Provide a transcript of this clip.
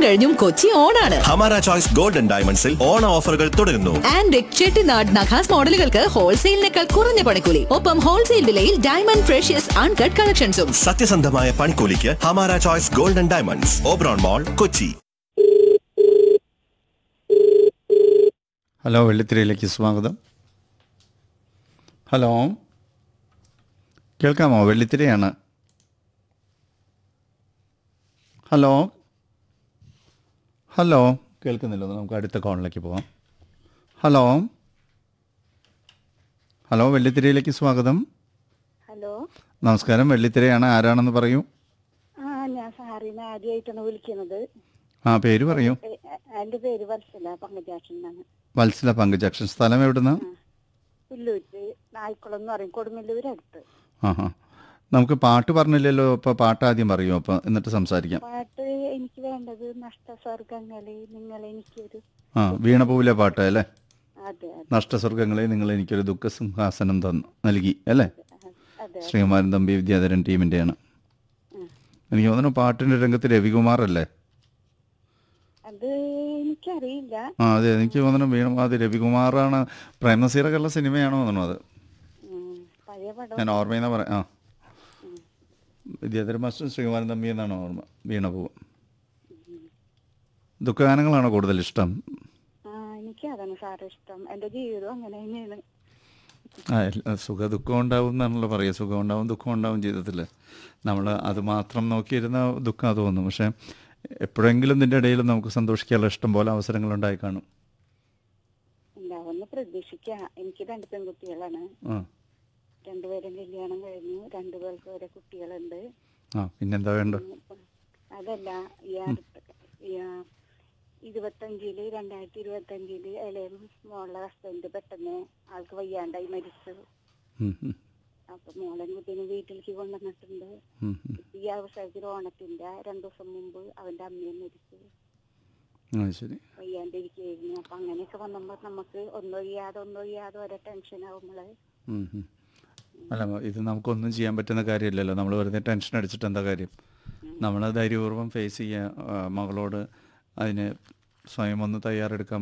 കഴിഞ്ഞും കൊച്ചി ഓണാണ് ഹമാര ചോയ്സ് ഗോൾഡൻ ഡയമണ്ട്സിൽ ഓണ ഓഫറുകൾ തുടരുന്നു ആൻഡ് ചെട്ടിനാട് നഖാസ് മോഡലുകൾക്ക് ഹോൾസെയിലിനേക്കാൾ കുറഞ്ഞ പണിക്കൂലി ഒപ്പം ഹോൾസെയിൽ വിലയിൽ ഡയമണ്ട് ഫ്രഷ്യസ് അൺകട്ട് കളക്ഷൻസും സത്യസന്ധമായ പണിക്കൂലിക്ക് ഹമാര choice golden diamonds Oberon mall Kochi hello വെള്ളിത്തിരയിലേക്ക് സ്വാഗതം ഹലോ കേൾക്കാമോ വെള്ളിത്തിരയാണ് ഹലോ ഹലോ കേൾക്കുന്നില്ല നമുക്ക് അടുത്ത കോളിലേക്ക് പോവാം ഹലോ ഹലോ വെള്ളിത്തിരയിലേക്ക് സ്വാഗതം ഹലോ നമസ്കാരം വെള്ളിത്തിരയാണ് ആരാണെന്ന് പറയൂ ആ ഞാൻ സാറിനെ ആദ്യമായിട്ടാണ് വിളിക്കുന്നത് ആ പേര് പറയൂ എ- എ- എൻ്റെ പേര് വത്സല പങ്കജാക്ഷൻ എന്നാണ് വത്സല പങ്കജാക്ഷൻ സ്ഥലം എവിടുന്ന് പുല്ലൂറ്റ് നായ്ക്കുളം എന്ന് പറയും കൊടുങ്ങല്ലൂർ അടുത്ത് ആ ഹാ നമുക്ക് പാട്ട് പറഞ്ഞില്ലല്ലോ അപ്പോൾ പാട്ട് ആദ്യം പറയൂ അപ്പോൾ എന്നിട്ട് സംസാരിക്കാം പാട്ട് എനിക്ക് വേണ്ടത് നഷ്ടസ്വർഗങ്ങളെ നിങ്ങൾ എനിക്കൊരു ആ വീണപൂവിലെ പാട്ട് അല്ലേ അതെ അതെ നഷ്ടസ്വർഗങ്ങളെ നിങ്ങൾ എനിക്കൊരു ദുഃഖസിംഹാസനം തന്നു നൽകി അല്ലേ അതെ ശ്രീകുമാരൻ തമ്പി വിദ്യാധരൻ ടീമിൻ്റെയാണ് എനിക്ക് തോന്നുന്നു പാട്ടിൻ്റെ രംഗത്ത് രവികുമാർ അല്ലേ അത് എനിക്കറിയില്ല ആ അതെ എനിക്ക് തോന്നുന്നു വീണ അത് രവികുമാറാണ് പ്രേമനസീറൊക്കെ ഉള്ള സിനിമയാണോ തോന്നുന്നു അത് ഉം, പഴയ പടം ഞാൻ ഓർമ്മയിൽ നിന്ന് പറയാം ആ വിദ്യാധരൻ മാസ്റ്റർ ശ്രീകുമാരൻ തമ്പി എന്നാണ് ഓർമ്മ വീണപൂവ് ദുഃഖഗാനങ്ങളാണോ കൂടുതൽ ഇഷ്ടം ആ എനിക്ക് അതാണ് സാറ് ഇഷ്ടം എൻ്റെ ജീവിതം അങ്ങനെ തന്നെയാണ് ആ എല്ലാ- സുഖ ദുഃഖം ഉണ്ടാവും എന്നാണല്ലോ പറയുക സുഖം ഉണ്ടാവും ദുഃഖം ഉണ്ടാവും ജീവിതത്തിൽ നമ്മൾ അത് മാത്രം നോക്കിയിരുന്ന ദുഃഖം അത് തോന്നും പക്ഷേ എപ്പോഴെങ്കിലും ഇതിൻ്റെ ഇടയിൽ നമുക്ക് സന്തോഷിക്കാനുള്ള ഇഷ്ടം പോലെ അവസരങ്ങൾ ഉണ്ടായി കാണും ഉണ്ടാവുമെന്ന് പ്രതീക്ഷിക്കാം എനിക്ക് രണ്ട് പെൺകുട്ടികളാണ് ആ രണ്ടുപേരും കല്യാണം കഴിഞ്ഞു രണ്ടുപേർക്ക് ഓരോ കുട്ടികളുണ്ട് ആ പിന്നെന്താ വേണ്ട അതല്ല ഈ അടുത്ത ഈ, ആ, ഇരുപത്തഞ്ചില് രണ്ടായിരത്തി ഇരുപത്തഞ്ചില് ഇളയ മോളുടെ ഹസ്ബൻഡ് പെട്ടെന്ന് ആൾക്ക് വയ്യാണ്ടായി മരിച്ചു ഉം, ഉം, അപ്പൊ മോളെ കുട്ടീനെ വീട്ടിലേക്ക് കൊണ്ടുവന്നിട്ടുണ്ട് ഉം, ഉം. ഇപ്പൊ ഈ അവസരത്തിൽ ഓണത്തിന്റെ രണ്ടു ദിവസം മുമ്പ് അവന്റെ അമ്മയും മരിച്ചു ആ ശരി വയ്യാണ്ടിരിക്കുകയായിരുന്നു അപ്പൊ അങ്ങനെയൊക്കെ വന്നപ്പോ നമുക്ക് ഒന്നൊഴിയാതെ ഒന്നൊഴിയാതെ ഓരോ ടെൻഷൻ ആവുമ്പോള് ഉം, ഉം. അല്ല ഇത് നമുക്കൊന്നും ചെയ്യാൻ പറ്റുന്ന കാര്യമില്ലല്ലോ നമ്മൾ വെറുതെ ടെൻഷൻ അടിച്ചിട്ട് എന്താ കാര്യം നമ്മൾ ധൈര്യപൂർവ്വം ഫേസ് ചെയ്യുക ആ, മകളോട് അതിന് സ്വയം ഒന്ന് തയ്യാറെടുക്കാൻ